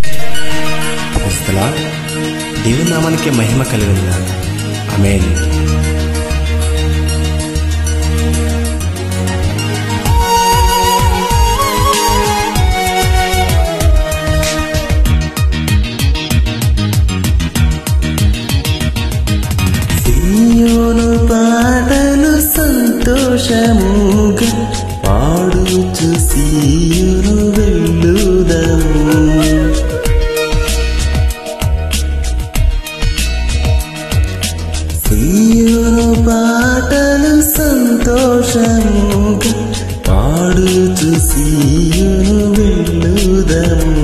క్రైస్తలా దేవుని నామానికి మహిమ కలిగిందా ఆమేన్ సియోను పాటలు సంతోషముగా పాడుచు సియోను వెళ్ళుదము సియోను పాటలు సంతోషముగా పాడుచు సియోను వెళ్ళుదము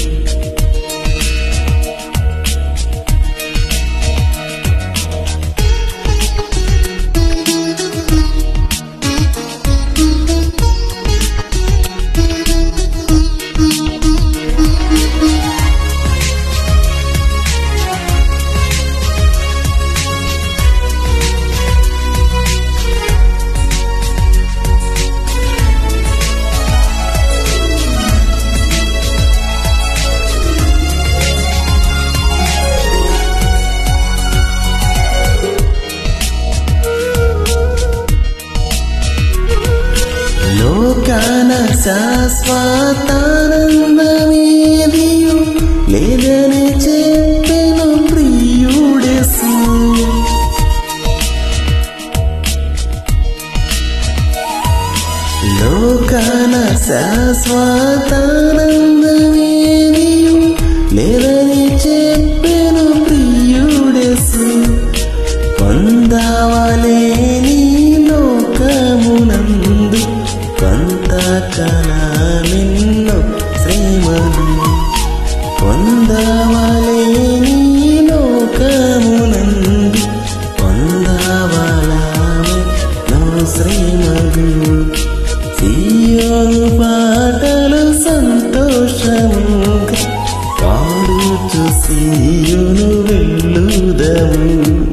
లోకాన శాశ్వతానందమేదియు లేదని చెప్పెను ప్రియుడెసు లోకాన శాశ్వతానందమేదియు లేదని చెప్పెను ప్రియుడెసు పొందవలేని లోకమునందు కొంతకాలమెన్నో శ్రమలు పొందవలేని లోకమునందు పొందవలమెన్నో శ్రమలు సియోను పాటలు సంతోషముగా పాడుచు సియోను వెళ్ళుదము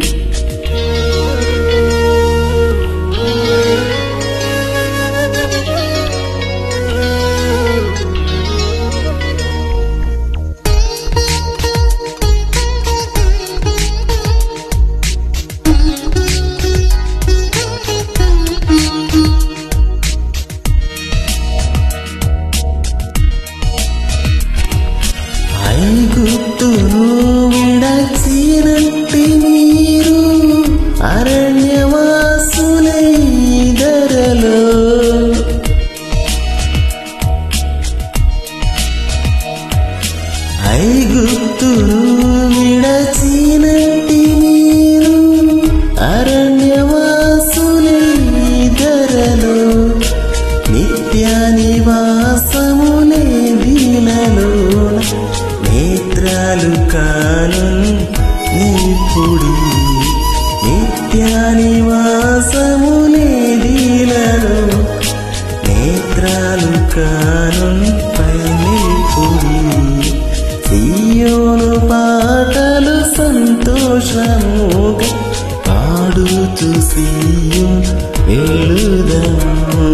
ఐగుప్తును విడచినట్టి మీరు అరణ్యవాసులై ధరలో ఐగుప్తును విడచినట్టి మీరు అరణ్యవాసులై ధరలో నిత్య నివాసములే దీనలోన నేత్రాలు కాను నిపుడి నిత్య నివాసములే దీనలో నేత్రాలు కాను పైనిపుడి సియోను పాటలు సంతోషముగా పాడుచు సియం వెళ్ళుదము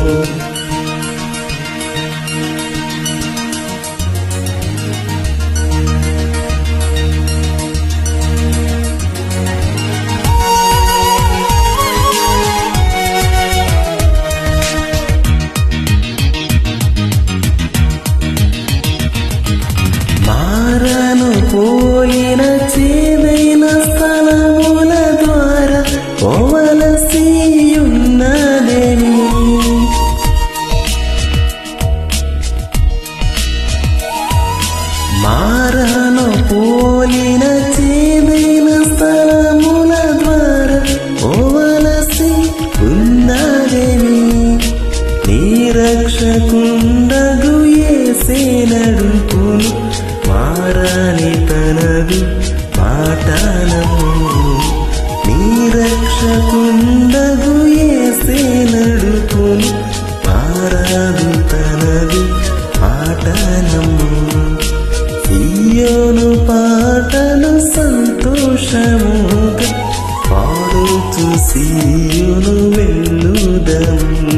మారను పోయిన చేదైన స్థలముల ద్వారా పోవలసి ఉన్నదేమి మారను పోలిన చేదైన స్థలముల ద్వారా పోవలసి ఉన్నదేమి నీరక్షకుండగు ఏసేనడుపును మారాని తనదు పాటానము నీరక్షకుండగు ఏసేనడుపును మారాదు తనదు పాటానము సియోను పాటలు సంతోషముగా పాడుతూ సియోను వెళ్ళుదము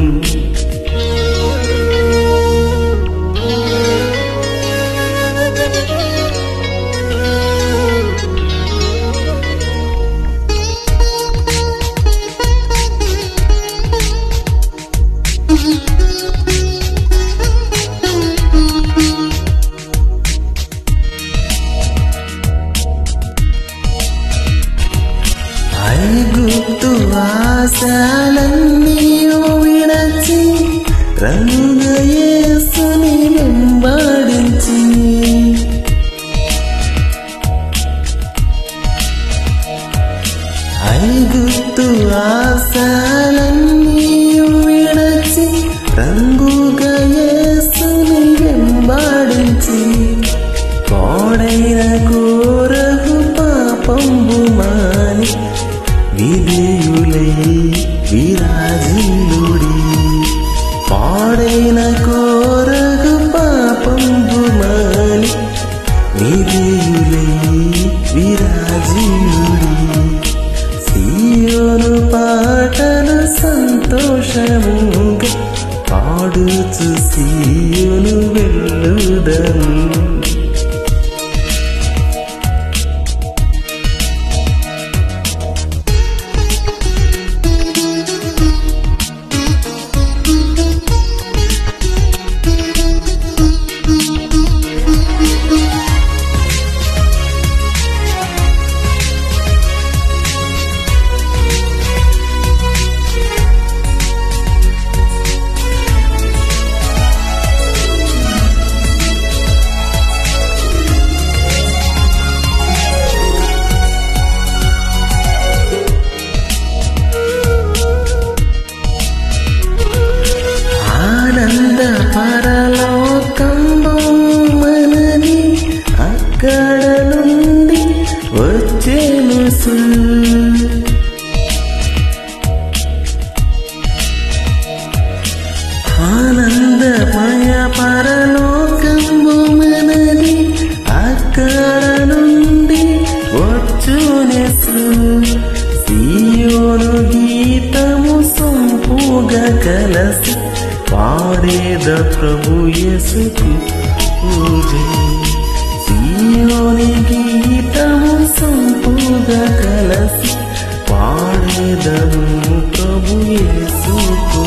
ఐగుప్తు ఆశలన్నీ విడచి రంగుగా యేసుని వెంబడించి కోడైన కోరగు పాపంబు మాని విధేయులై విరాజిల్లుడి పాడైన కోరగు పాపంబు మాని విధేయులై విరాజిల్లుడి సీయోను పాటలు సంతోషముగా పాడుచు సీయోను వెళ్ళుదము ఆనంద పరలోకంబు మనని అక్కడ నుండి వచ్చేను సు. ఆనందమయ పరలోకంబు మనని అక్కడ నుండి వచ్చునేసు సీయోను గీతము సొంపుగా కలసి పాడేద ప్రభు యేసుకు పూజే సీయోని గీతము సొంపుగా కలసి పాడేదము ప్రభు యేసుకు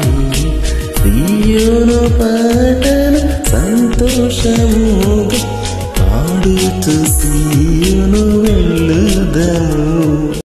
సీయోను పాటలు సంతోషముగా పాడుతూ సీయోను వెళ్ళుదము